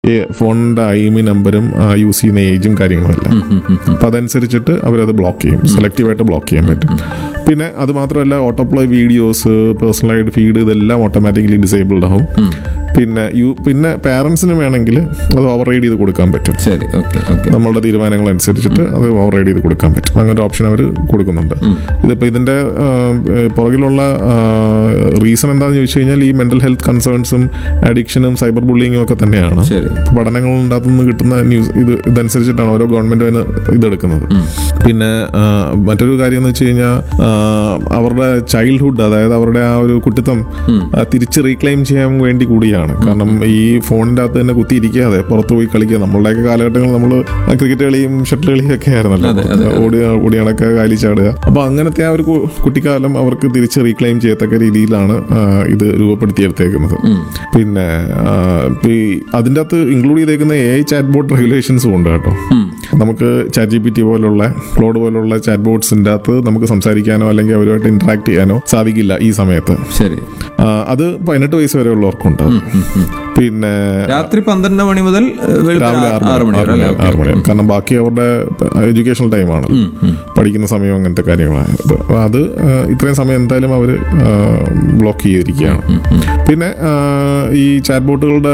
ഈ ഫോണിന്റെ I M നമ്പറും യൂസ് ചെയ്യുന്ന ഏജും കാര്യങ്ങളും എല്ലാം അപ്പം അതനുസരിച്ചിട്ട് അവരത് ബ്ലോക്ക് ചെയ്യും സെലക്റ്റീവായിട്ട് ബ്ലോക്ക് ചെയ്യാൻ പറ്റും പിന്നെ അത് മാത്രമല്ല ഓട്ടോപ്ലേ വീഡിയോസ് പേഴ്സണലായിട്ട് ഫീഡ് ഇതെല്ലാം ഓട്ടോമാറ്റിക്കലി ഡിസേബിൾഡ് ആവും പിന്നെ യു പിന്നെ പാരൻസിന് വേണമെങ്കിൽ അത് ഓവർ റൈഡ് ചെയ്ത് കൊടുക്കാൻ പറ്റും ശരി ഓക്കെ ഓക്കെ നമ്മളുടെ തീരുമാനങ്ങൾ അനുസരിച്ചിട്ട് അത് ഓവർ റൈഡ് ചെയ്ത് കൊടുക്കാൻ പറ്റും അങ്ങനെ ഒരു ഓപ്ഷൻ അവർ കൊടുക്കുന്നുണ്ട് ഇതിപ്പോൾ ഇതിന്റെ ആ, ഏ, പുറകിലുള്ള റീസൺ എന്താണെന്ന് ചോദിച്ചു കഴിഞ്ഞാൽ ഈ മെന്റൽ ഹെൽത്ത് കൺസേൺസും അഡിക്ഷനും സൈബർ ബുള്ളിങ്ങും ഒക്കെ തന്നെയാണ് ശരി പഠനങ്ങളുടെ അകത്തുനിന്ന് കിട്ടുന്ന ന്യൂസ് ഇത് ഇതനുസരിച്ചിട്ടാണ് ഓരോ ഗവൺമെന്റ് അതിന് ഇതെടുക്കുന്നത് പിന്നെ ആ, മറ്റൊരു കാര്യം എന്ന് വെച്ച് കഴിഞ്ഞാൽ ആ, അവരുടെ ചൈൽഡ്ഹുഡ് അതായത് അവരുടെ ആ ഒരു കുട്ടിത്തം ആ, തിരിച്ച് റീക്ലെയിം ചെയ്യാൻ വേണ്ടി കൂടിയാണ് കാരണം ഈ ഫോണിന്റെ അകത്ത് തന്നെ കുത്തിയിരിക്കാതെ പുറത്ത് പോയി കളിക്കുക നമ്മളുടെയൊക്കെ കാലഘട്ടങ്ങളിൽ നമ്മൾ ക്രിക്കറ്റ് കളിയും ഷട്ടിൽ കളിയും ഒക്കെ ആയിരുന്നല്ലോ ഓടി ഓടി നടക്കുക കാലി ചാടുക അപ്പൊ അങ്ങനത്തെ ആ ഒരു കു- കുട്ടിക്കാലം അവർക്ക് തിരിച്ച് റീക്ലെയിം ചെയ്യത്തക്ക രീതിയിലാണ് ആ, ഇത് രൂപപ്പെടുത്തിയെടുത്തേക്കുന്നത് പിന്നെ ആ, ഇപ്പൊ ഈ അതിൻ്റെ അകത്ത് ഇൻക്ലൂഡ് ചെയ്തേക്കുന്ന എ ഐ ചാറ്റ് ബോട്ട് റെഗുലേഷൻസും ഉണ്ട് കേട്ടോ നമുക്ക് ചാറ്റ് ജി പി ടി പോലുള്ള ക്ലോഡ് പോലുള്ള ചാറ്റ് ബോട്ട്സിൻ്റെ അകത്ത് നമുക്ക് സംസാരിക്കാനോ അല്ലെങ്കിൽ അവരുമായിട്ട് ഇന്ററാക്ട് ചെയ്യാനോ സാധിക്കില്ല ഈ സമയത്ത് ശരി ആ, അത് പതിനെട്ട് വയസ്സ് വരെ ഉള്ളവർക്കുണ്ട് പിന്നെ രാത്രി പന്ത്രണ്ട് മണി മുതൽ ഏഹ്, വെളുപ്പിന് രാവിലെ ആറ് ആറ് മണി വരെ അല്ലേ മണി ആറ് മണി കാരണം ബാക്കി അവരുടെ എഡ്യൂക്കേഷണൽ ടൈമാണ് പഠിക്കുന്ന സമയം അങ്ങനത്തെ കാര്യങ്ങളാണ് അപ്പൊ അത് ആ, ഇത്രയും സമയം എന്തായാലും അവർ ബ്ലോക്ക് ചെയ്തിരിക്കുകയാണ് പിന്നെ ആ, ഈ ചാറ്റ് ബോട്ടുകളുടെ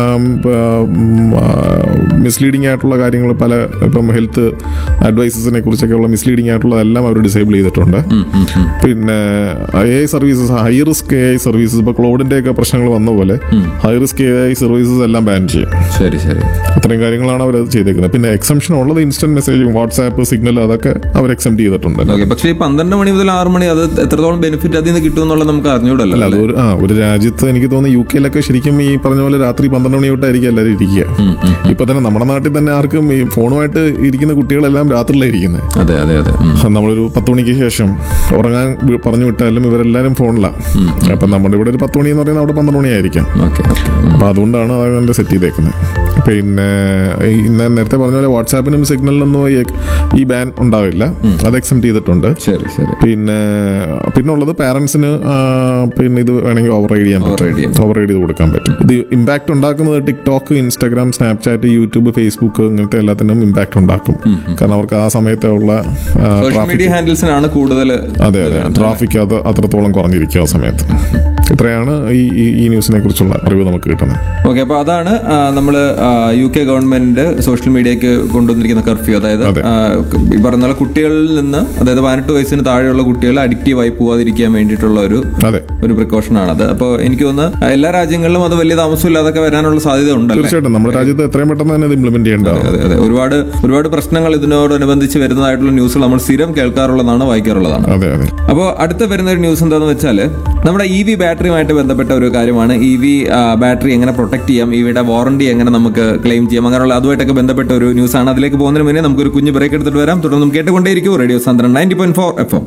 മിസ്ലീഡിംഗ് ആയിട്ടുള്ള കാര്യങ്ങൾ പല ഇപ്പം ഹെൽത്ത് അഡ്വൈസസിനെ കുറിച്ചൊക്കെയുള്ള മിസ്ലീഡിംഗ് ആയിട്ടുള്ളതെല്ലാം അവർ ഡിസേബിൾ ചെയ്തിട്ടുണ്ട് പിന്നെ A I services high risk A I services ഇപ്പോൾ ക്ലൗഡിന്റെ ഒക്കെ പ്രശ്നങ്ങൾ വന്ന പോലെ high risk A I services എല്ലാം ബാൻ ചെയ്യും ശരി ശരി അത്രയും കാര്യങ്ങളാണ് അവർ അത് ചെയ്തേക്കുന്നത് പിന്നെ എക്സംഷൻ ഉള്ളത് ഇൻസ്റ്റന്റ് മെസ്സേജും വാട്സാപ്പ് സിഗ്നൽ അതൊക്കെ അവർ എക്സെപ്റ്റ് ചെയ്തിട്ടുണ്ട് ഓക്കെ പക്ഷേ ഈ പന്ത്രണ്ട് മണി മുതൽ ആറ് മണി അത് എത്രത്തോളം ബെനിഫിറ്റ് അതിൽ നിന്ന് കിട്ടും എന്നുള്ളത് നമുക്ക് അറിഞ്ഞൂടല്ലോ അല്ല അത് ഒരു ആ ഒരു രാജ്യത്ത് എനിക്ക് തോന്നുന്നു യു കെയിലൊക്കെ ശരിക്കും ഈ പറഞ്ഞ പോലെ രാത്രി പന്ത്രണ്ട് മണി തൊട്ടായിരിക്കും എല്ലാവരും ഇരിക്കുക ഇപ്പൊ തന്നെ നമ്മുടെ നാട്ടിൽ തന്നെ ആർക്കും ഈ ഫോണുമായിട്ട് ഇരിക്കുന്ന കുട്ടികളെല്ലാം രാത്രിയിലാണ് ഇരിക്കുന്നത് അതെ അതെ അതെ ഉം. നമ്മളൊരു പത്ത് മണിക്ക് ശേഷം ഉറങ്ങാൻ വി- പറഞ്ഞു വിട്ടാലും ഇവരെല്ലാവരും ഫോണിലാണ് അപ്പൊ നമ്മുടെ ഇവിടെ ഒരു പത്ത് മണി എന്ന് പറയുന്നത് അവിടെ പന്ത്രണ്ട് മണിയായിരിക്കാം ഓക്കെ ഓക്കെ ഉം. അപ്പൊ അതുകൊണ്ടാണ് അതങ്ങനെ സെറ്റ് ചെയ്തേക്കുന്നത് പിന്നെ ഈ ഞാൻ നേരത്തെ പറഞ്ഞ പോലെ വാട്സാപ്പിനും സിഗ്നലിനൊന്നും ഈ- ഈ ബാൻ ഉണ്ടാവില്ല അത് എക്സെപ്റ്റ് ചെയ്തിട്ടുണ്ട് ശരി ശരി പിന്നെ പിന്നെ ഉള്ളത് പാരന്റ്സിന് പിന്നെ ഇത് വേണമെങ്കിൽ ഓവർ റൈഡ് ചെയ്യാൻ Override ചെയ്യാം. പറ്റും ഓവർ റൈഡ് ചെയ്ത് കൊടുക്കാൻ പറ്റും ഇത് ഇമ്പാക്ട് ഉണ്ടാക്കുന്നത് TikTok Instagram Snapchat YouTube Facebook ഇങ്ങനത്തെ എല്ലാത്തിനും ഇമ്പാക്ട് ഉണ്ടാക്കും കാരണം അവർക്ക് ആ സമയത്തുള്ള സോഷ്യൽ മീഡിയ ഹാൻഡിൽസിനാണ് കൂടുതൽ അതെ അതെ ട്രാഫിക് അത് അത്രത്തോളം കുറഞ്ഞിരിക്കും ആ സമയത്ത് ഇത്രയാണ് ഈ ഈ- ഈ ന്യൂസിനെ കുറിച്ചുള്ള അറിവ് നമുക്ക് കിട്ടുന്നത് ഓക്കെ അപ്പൊ അതാണ് നമ്മൾ യു കെ ഗവൺമെന്റ് സോഷ്യൽ മീഡിയക്ക് കൊണ്ടുവന്നിരിക്കുന്ന കർഫ്യൂ അതായത് അതെ. ആ, ഈ പറഞ്ഞ പോലെ കുട്ടികളിൽ നിന്ന് അതായത് പതിനെട്ട് വയസ്സിന് താഴെയുള്ള കുട്ടികൾ അഡിക്റ്റീവായി പോവാതിരിക്കാൻ വേണ്ടിയിട്ടുള്ള ഒരു അതെ ഒരു പ്രിക്കോഷൻ ആണത് അപ്പോൾ എനിക്ക് തോന്നുന്നു ആ, എല്ലാ രാജ്യങ്ങളിലും അത് വലിയ താമസമില്ലാതൊക്കെ വരാനുള്ള സാധ്യത ഉണ്ടല്ലോ തീർച്ചയായിട്ടും നമ്മുടെ രാജ്യത്ത് എത്രയും പെട്ടെന്ന് തന്നെ ഇത് ഇംപ്ലിമെന്റ് ചെയ്യേണ്ടതാണ് അതെ അതെ ഒരുപാട് ഒരുപാട് പ്രശ്നങ്ങൾ ഇതിനോടനുബന്ധിച്ച് വരുന്നതായിട്ടുള്ള ന്യൂസുകൾ നമ്മൾ സ്ഥിരം കേൾക്കാറുള്ളതാണ് വായിക്കാറുള്ളതാണ് അതെ അതെ അപ്പോൾ അടുത്ത വരുന്ന ഒരു ന്യൂസ് എന്താണെന്ന് വെച്ചാൽ നമ്മുടെ ഇ വി ബാറ്ററിയുമായിട്ട് ബന്ധപ്പെട്ട ഒരു കാര്യമാണ് ഇ വി ബാറ്ററി എങ്ങനെ പ്രൊട്ടക്ട് ചെയ്യാം ഇ വിയുടെ വാറണ്ടി എങ്ങനെ നമുക്ക് ക്ലെയിം ചെയ്യാം അങ്ങനെയുള്ള അതുമായിട്ടൊക്കെ ബന്ധപ്പെട്ട ഒരു ന്യൂസാണ് അതിലേക്ക് പോകുന്നതിന് മുന്നേ നമുക്കൊരു കുഞ്ഞു ബ്രേക്ക് എടുത്തിട്ട് വരാം തുടർന്ന് നമുക്ക് കേട്ടുകൊണ്ടേയിരിക്കും റേഡിയോ സാന്ദ്രൻ ninety point four F M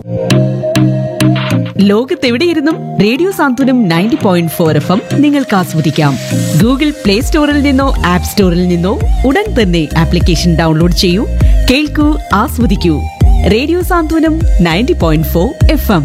ലോകത്തെവിടെയിരുന്നും radio Santhwanam ninety point four F M നിങ്ങൾക്ക് ആസ്വദിക്കാം ഗൂഗിൾ പ്ലേ സ്റ്റോറിൽ നിന്നോ ആപ്പ് സ്റ്റോറിൽ നിന്നോ ഉടൻ തന്നെ ആപ്ലിക്കേഷൻ ഡൗൺലോഡ് ചെയ്യൂ കേൾക്കൂ ആസ്വദിക്കൂ radio Santhwanam ninety point four F M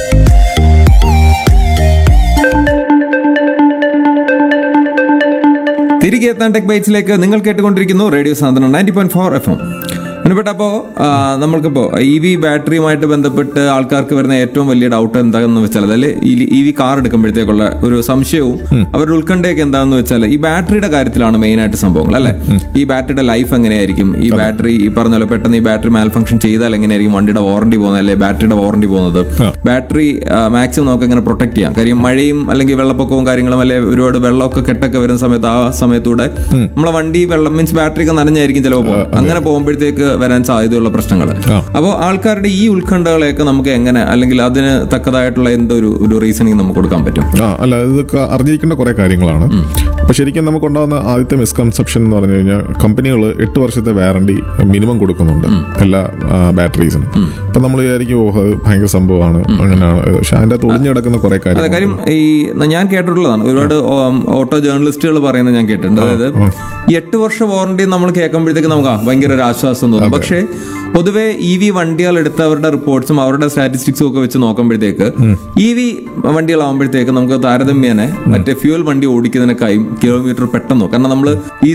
തിരികെ എത്താൻ ടെക് ബൈറ്റ്സിലേക്ക് നിങ്ങൾ കേട്ടുകൊണ്ടിരിക്കുന്നു radio Santhwanam ninety point four F M അപ്പോൾ നമ്മൾക്കിപ്പോൾ ഇ വി ബാറ്ററിയുമായിട്ട് ബന്ധപ്പെട്ട് ആൾക്കാർക്ക് വരുന്ന ഏറ്റവും വലിയ ഡൗട്ട് എന്താണെന്ന് വെച്ചാൽ അതായത് ഇ വി കാർ എടുക്കുമ്പോഴത്തേക്കുള്ള ഒരു സംശയവും അവരുടെ ഉത്കണ്ഠയൊക്കെ എന്താണെന്ന് വെച്ചാൽ ഈ ബാറ്ററിയുടെ കാര്യത്തിലാണ് മെയിൻ ആയിട്ട് സംഭവങ്ങൾ അല്ലെ ഈ ബാറ്ററിയുടെ ലൈഫ് എങ്ങനെയായിരിക്കും ഈ ബാറ്ററി ഈ പറഞ്ഞ പോലെ പെട്ടെന്ന് ഈ ബാറ്ററി മാൽ ഫംഗ്ഷൻ ചെയ്താൽ എങ്ങനെയായിരിക്കും വണ്ടിയുടെ വാറണ്ടി പോകുന്നത് അല്ലെ ബാറ്ററിയുടെ വാറണ്ടി പോകുന്നത് ബാറ്ററി മാക്സിമം നമുക്ക് എങ്ങനെ പ്രൊട്ടക്ട് ചെയ്യാം കാര്യം മഴയും അല്ലെങ്കിൽ വെള്ളപ്പൊക്കവും കാര്യങ്ങളും അല്ലെ ഒരുപാട് വെള്ളമൊക്കെ കെട്ടൊക്കെ വരുന്ന സമയത്ത് ആ സമയത്തൂടെ നമ്മളെ വണ്ടി വെള്ളം മീൻസ് ബാറ്ററി ഒക്കെ നനഞ്ഞായിരിക്കും ചിലപ്പോൾ പോകും അങ്ങനെ പോകുമ്പോഴത്തേക്ക് വരാൻ സാധ്യതയുള്ള പ്രശ്നങ്ങൾ അപ്പോൾ ആൾക്കാരുടെ ഈ ഉത്കണ്ഠകളെയൊക്കെ നമുക്ക് എങ്ങനെ അല്ലെങ്കിൽ അതിന് തക്കതായിട്ടുള്ള എന്തൊരു ഒരു റീസണിങ് നമുക്ക് കൊടുക്കാൻ പറ്റും ആ അല്ല ഇതൊക്കെ അറിഞ്ഞിരിക്കേണ്ട കുറെ കാര്യങ്ങളാണ് അപ്പൊ ശരിക്കും നമുക്കുണ്ടാകുന്ന ആദ്യത്തെ മിസ്കൺസെപ്ഷൻ എന്ന് പറഞ്ഞു കഴിഞ്ഞാൽ കമ്പനികൾ എട്ട് വർഷത്തെ വാറണ്ടി മിനിമം കൊടുക്കുന്നുണ്ട് എല്ലാ ബാറ്ററീസിനും അപ്പൊ നമ്മൾ വിചാരിക്കും ഓഹ് അത് ഭയങ്കര സംഭവമാണ് അങ്ങനെയാണ് പക്ഷെ അതിന്റെ അകത്ത് ഒളിഞ്ഞു കിടക്കുന്ന കുറെ അതെ കാര്യങ്ങൾ കാര്യം ഈ ഞാൻ കേട്ടിട്ടുള്ളതാണ് ഒരുപാട് ഓട്ടോ ജേർണലിസ്റ്റുകൾ പറയുന്നത് ഞാൻ കേട്ടിട്ടുണ്ട് അതായത് ഈ എട്ട് വർഷ വാറണ്ടി നമ്മൾ കേൾക്കുമ്പോഴത്തേക്ക് നമുക്ക് ആ, ഭയങ്കര ഒരു ആശ്വാസം തോന്നും പക്ഷേ പൊതുവെ ഇ വി വണ്ടികൾ എടുത്തവരുടെ റിപ്പോർട്ട്സും അവരുടെ സ്റ്റാറ്റിസ്റ്റിക്സും ഒക്കെ വെച്ച് നോക്കുമ്പോഴത്തേക്ക് ഇ വി വണ്ടികളാകുമ്പോഴത്തേക്ക് നമുക്ക് താരതമ്യേന മറ്റേ ഫ്യൂൽ വണ്ടി ഓടിക്കുന്നതിനേക്കായും കിലോമീറ്റർ പെട്ടെന്ന് പോകും കാരണം നമ്മൾ ഈ